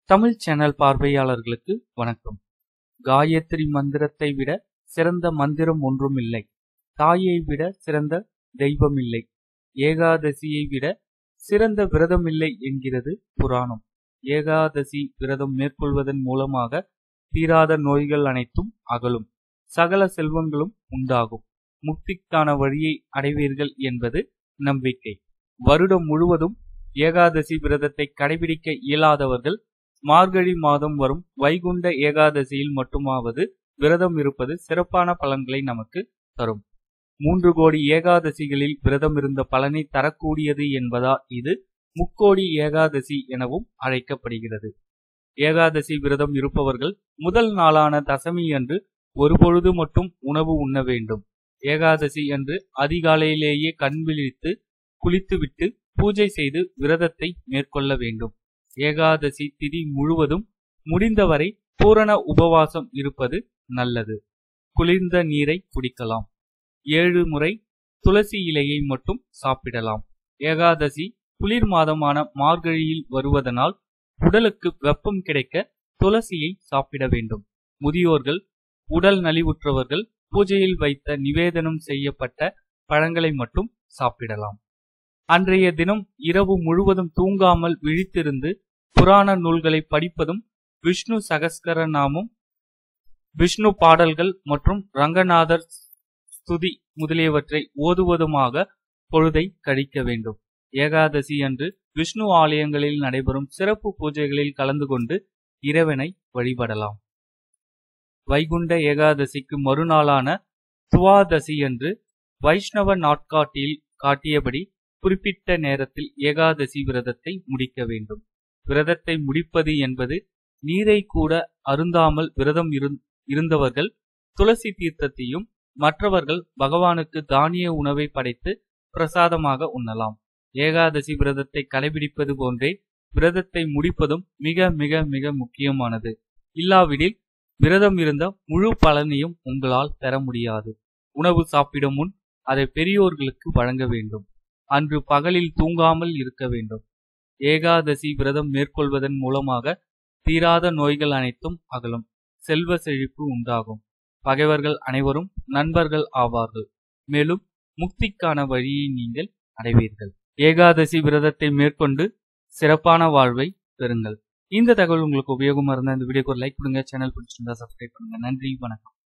Tamil channel பார்வையாளர்களுக்கு வணக்கம் காயத்ரி மந்திரத்தை விட சிறந்த மந்திரம் ஒன்றுமில்லை தாயை விட சிறந்த தெய்வமில்லை ஏகாதசியை விட சிறந்த விரதமில்லை என்கிறது புராணம் ஏகாதசி விரதம் மேற்கொள்வதன் மூலமாக தீராத நோய்கள் அனைத்தும் அகலும் சகல செல்வங்களும் உண்டாகும் முக்திக்கான வழியை அடைவீர்கள் என்பது நம்பிக்கை வருடம் முழுவதும் ஏகாதசி விரதத்தை கடைபிடிக்க இயலாதவர்கள் மார்கழி மாதம் வரும் வைகுண்ட ஏகாதசியில் மட்டுமாவது விரதம் இருப்பது சிறப்பான பலன்களை நமக்கு தரும் மூன்று கோடி ஏகாதசிகளில் விரதம் இருந்த பலனை தரக்கூடியது என்பதால் இது முக்கோடி ஏகாதசி எனவும் அழைக்கப்படுகிறது ஏகாதசி விரதம் இருப்பவர்கள் முதல் நாளான தசமி அன்று ஒரு பொழுது மட்டும் உணவு உண்ண வேண்டும் ஏகாதசி அன்று அதிகாலையிலேயே கண் விழித்து குளித்துவிட்டு பூஜை செய்து விரதத்தை மேற்கொள்ள வேண்டும் ஏகாதசி திதி முழுவதும் முடிந்தவரை பூரண உபவாசம் இருப்பது நல்லது குளிர்ந்த நீரை குடிக்கலாம் ஏழு முறை துளசி இலையை மட்டும் சாப்பிடலாம் ஏகாதசி குளிர் மாதமான மார்கழியில் வருவதனால் உடலுக்கு வெப்பம் கிடைக்க துளசியை சாப்பிட வேண்டும் முதியோர்கள் உடல் நலிவுற்றவர்கள் பூஜையில் வைத்த நிவேதனம் செய்யப்பட்ட பழங்களை மட்டும் சாப்பிடலாம் அன்றைய தினம் இரவு முழுவதும் தூங்காமல் விழித்திருந்து புராண நூல்களை படிப்பதும் விஷ்ணு சகஸ்கர நாமம் விஷ்ணு பாடல்கள் மற்றும் ரங்கநாதர் ஸ்துதி முதலியவற்றை ஓதுவதுமாக பொழுதை கழிக்க வேண்டும் ஏகாதசி அன்று விஷ்ணு ஆலயங்களில் நடைபெறும் சிறப்பு பூஜைகளில் கலந்து கொண்டு இறைவனை வழிபடலாம் வைகுண்ட ஏகாதசிக்கு மறுநாளான துவாதசி அன்று வைஷ்ணவ நாட்காட்டியில் காட்டியபடி குறிப்பிட்ட நேரத்தில் ஏகாதசி விரதத்தை முடிக்க வேண்டும் விரதத்தை முடிப்பது என்பது நீரை கூட அருந்தாமல் விரதம் இருந்தவர்கள் துளசி தீர்த்தத்தையும் மற்றவர்கள் பகவானுக்கு தானிய உணவை படைத்து பிரசாதமாக உண்ணலாம் ஏகாதசி விரதத்தை கடைபிடிப்பது போன்றே விரதத்தை முடிப்பதும் மிக மிக மிக முக்கியமானது இல்லாவிடில் விரதம் இருந்த முழு பலனையும் உங்களால் பெற முடியாது உணவு சாப்பிடும் முன் அதை பெரியோர்களுக்கு வழங்க வேண்டும் அன்று பகலில் தூங்காமல் இருக்க வேண்டும் ஏகாதசி விரதம் மேற்கொள்வதன் மூலமாக தீராத நோய்கள் அனைத்தும் அகலும் செல்வ செழிப்பு உண்டாகும் பகைவர்கள் அனைவரும் நண்பர்கள் ஆவார்கள் மேலும் முக்திக்கான வழியை நீங்கள் அடைவீர்கள் ஏகாதசி விரதத்தை மேற்கொண்டு சிறப்பான வாழ்வை பெறுங்கள் இந்த தகவல் உங்களுக்கு உபயோகமா இருந்தா இந்த வீடியோக்கு ஒரு லைக் கொடுங்க சேனல் பிடிச்சிருந்தா சப்ஸ்கிரைப் பண்ணுங்க நன்றி வணக்கம்